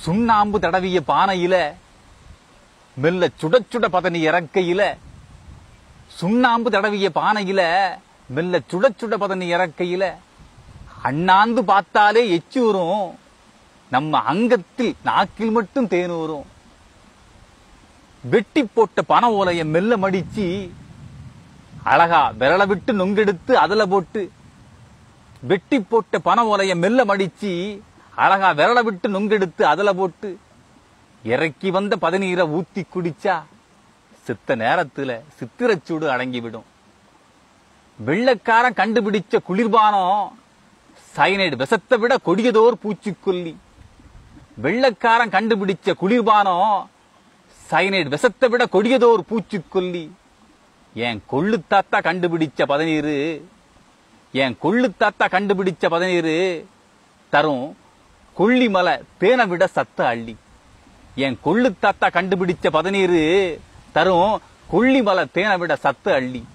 சுண்ணாம்பு தடவிய பானையில மெல்ல சுட சுட பதனி இறக்கையில சுண்ணாம்பு தடவிய பானையில மெல்ல சுட சுட பதனி இறக்கையில அண்ணாந்து பார்த்தாலே எச்சு வரும் நம்ம அங்கத்தில் நாக்கில் மட்டும் தேன் வரும் வெட்டி போட்ட பனை ஓலைய மெல்ல மடிச்சு அழகா விரல விட்டு நொங்கெடுத்து அதுல போட்டு வெட்டி போட்ட பனை ஓலைய மெல்ல மடிச்சு அழகா விரல விட்டு நொங்கெடுத்து அதுல போட்டு இறக்கி வந்த பதநீரை ஊத்தி குடிச்சா சித்த நேரத்துல சித்திரச்சூடு அடங்கிவிடும் வெள்ளக்காரன் கண்டுபிடிச்ச குளிர்பானம் சைனைடு விஷத்தை விட கொடியதோர் பூச்சிக்கொல்லி வெள்ளக்காரன் கண்டுபிடிச்ச குளிர்பானம் சைனைடு விஷத்தை விட கொடியதோர் பூச்சிக்கொல்லி என் கொள்ளு தாத்தா கண்டுபிடிச்ச பதநீரு என் கொள்ளு தாத்தா கண்டுபிடிச்ச பதநீரு தரும் கொல்லிமலை தேனை விட சத்த அள்ளி என் கொள்ளு தாத்தா கண்டுபிடிச்ச பதநீரு தரும் கொல்லிமலை தேனை விட சத்து அள்ளி